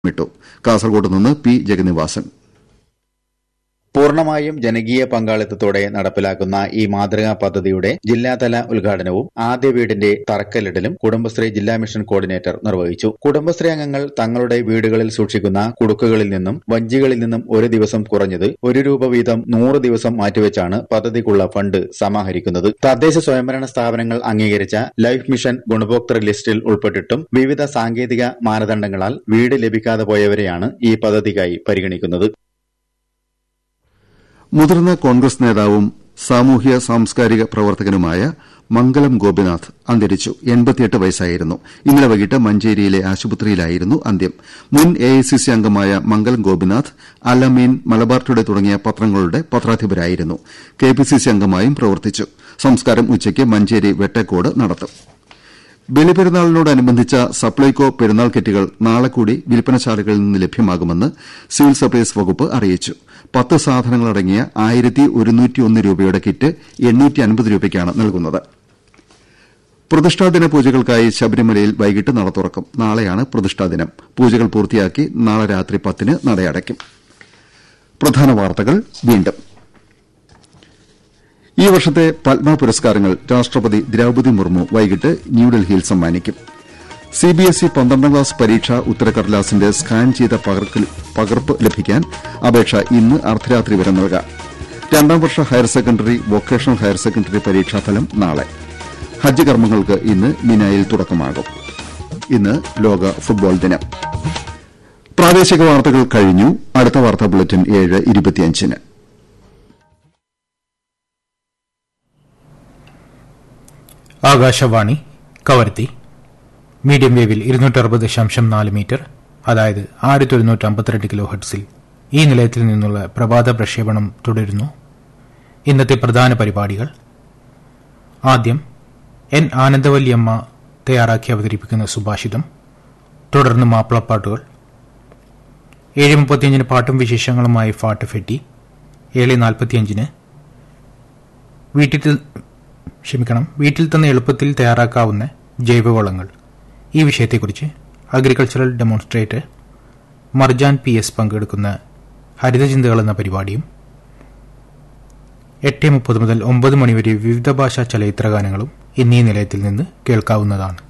ലക്ഷ്യമിട്ടു കാസർകോട്ട് നിന്ന് പി ജഗന്നിവാസൻ പൂർണ്ണമായും ജനകീയ പങ്കാളിത്തത്തോടെ നടപ്പിലാക്കുന്ന ഈ മാതൃകാ പദ്ധതിയുടെ ജില്ലാതല ഉദ്ഘാടനവും ആദ്യ വീടിന്റെ തറക്കല്ലിടലും കുടുംബശ്രീ ജില്ലാ മിഷൻ കോർഡിനേറ്റർ നിർവഹിച്ചു കുടുംബശ്രീ അംഗങ്ങൾ തങ്ങളുടെ വീടുകളിൽ സൂക്ഷിക്കുന്ന കുടുക്കുകളിൽ നിന്നും വഞ്ചികളിൽ നിന്നും ഒരു ദിവസം കുറഞ്ഞത് ഒരു രൂപ വീതം നൂറ് ദിവസം മാറ്റിവെച്ചാണ് പദ്ധതിക്കുള്ള ഫണ്ട് സമാഹരിക്കുന്നത് തദ്ദേശ സ്വയംഭരണ സ്ഥാപനങ്ങൾ അംഗീകരിച്ച ലൈഫ് മിഷൻ ഗുണഭോക്തൃ ലിസ്റ്റിൽ ഉൾപ്പെട്ടിട്ടും വിവിധ സാങ്കേതിക മാനദണ്ഡങ്ങളാൽ വീട് ലഭിക്കാതെ പോയവരെയാണ് ഈ പദ്ധതിക്കായി പരിഗണിക്കുന്നത് മുതിർന്ന കോൺഗ്രസ് നേതാവും സാമൂഹ്യ സാംസ്കാരിക പ്രവർത്തകനുമായ മംഗലം ഗോപിനാഥ് അന്തരിച്ചു എൺപത്തിയെട്ട് വയസ്സായിരുന്നു ഇന്നലെ വൈകിട്ട് മഞ്ചേരിയിലെ ആശുപത്രിയിലായിരുന്നു അന്ത്യം മുൻ എഐസിസി അംഗമായ മംഗലം ഗോപിനാഥ് അലമീൻ മലബാർ ടുഡേ തുടങ്ങിയ പത്രങ്ങളുടെ പത്രാധിപരായിരുന്നു കെപിസിസി അംഗമായും പ്രവർത്തിച്ചു സംസ്കാരം ഉച്ചയ്ക്ക് മഞ്ചേരി വെട്ടക്കോട് നടത്തും ബലിപെരുന്നാളിനോടനുബന്ധിച്ച സപ്ലൈകോ പെരുന്നാൾ കിറ്റുകൾ നാളെ കൂടി വിൽപ്പനശാലകളിൽ നിന്ന് ലഭ്യമാകുമെന്ന് സിവിൽ സപ്ലൈസ് വകുപ്പ് അറിയിച്ചു പത്ത് സാധനങ്ങളടങ്ങിയ ആയിരത്തി ഒരുന്നൂറ്റിയൊന്ന് രൂപയുടെ കിറ്റ് എണ്ണൂറ്റി അൻപത് രൂപയ്ക്കാണ് നൽകുന്നത് പ്രതിഷ്ഠാദിന പൂജകൾക്കായി ശബരിമലയിൽ വൈകിട്ട് നട തുറക്കും നാളെയാണ് പ്രതിഷ്ഠാദിനം പൂജകൾ പൂർത്തിയാക്കി നാളെ രാത്രി പത്തിന് നടയടയ്ക്കും പ്രധാന വാർത്തകൾ വീണ്ടും ഈ വർഷത്തെ പത്മ പുരസ്കാരങ്ങൾ രാഷ്ട്രപതി ദ്രൌപതി മുർമു വൈകിട്ട് ന്യൂഡൽഹിയിൽ സമ്മാനിക്കും സിബിഎസ്ഇ പന്ത്രണ്ടാം ക്ലാസ് പരീക്ഷാ ഉത്തരക്കടലാസിന്റെ സ്കാൻ ചെയ്ത പകർപ്പ് ലഭിക്കാൻ അപേക്ഷ ഇന്ന് അർദ്ധരാത്രി വരെ നൽകാം രണ്ടാം വർഷ higher secondary vocational higher secondary പരീക്ഷാഫലം നാളെ ഹജ്ജ് കർമ്മങ്ങൾക്ക് ഇന്ന് മിനായിൽ തുടക്കമാകും ഇന്ന് ലോക ഫുട്ബോൾ ദിനം പ്രാദേശിക വാർത്തകൾ കഴിഞ്ഞു അടുത്ത വാർത്താ ബുള്ളറ്റിൻ ഏഴ് ഇരുപത്തിയഞ്ചിന് ആകാശവാണി കവർത്തി മീഡിയം വേവിൽ ഇരുന്നൂറ്റി അറുപത് ദശാംശം നാല് മീറ്റർ അതായത് ആയിരത്തി ഒരുന്നൂറ്റി അമ്പത്തിരണ്ട് കിലോ ഹെർട്സിൽ ഈ നിലയത്തിൽ നിന്നുള്ള പ്രഭാത പ്രക്ഷേപണം തുടരുന്നു ഇന്നത്തെ പ്രധാന പരിപാടികൾ ആദ്യം എൻ ആനന്ദവല്യമ്മ തയ്യാറാക്കി അവതരിപ്പിക്കുന്ന സുഭാഷിതം തുടർന്ന് മാപ്പിളപ്പാട്ടുകൾ ഏഴ് മുപ്പത്തിയഞ്ചിന് പാട്ടും വിശേഷങ്ങളുമായി ഫാട്ട് ഫെറ്റി ഏഴ് നാൽപ്പത്തിയഞ്ചിന് വീട്ടിൽ ക്ഷമിക്കണം വീട്ടിൽ തന്നെ എളുപ്പത്തിൽ തയ്യാറാക്കാവുന്ന ജൈവവളങ്ങൾ ഈ വിഷയത്തെക്കുറിച്ച് agricultural demonstrator Marjan P S പങ്കെടുക്കുന്ന ഹരിതചിന്തകൾ എന്ന പരിപാടിയും എട്ട് മുപ്പത് മുതൽ ഒമ്പത് മണിവരെ വിവിധ ഭാഷാ ചലച്ചിത്രഗാനങ്ങളും എന്നീ നിലയത്തിൽ നിന്ന് കേൾക്കാവുന്നതാണ്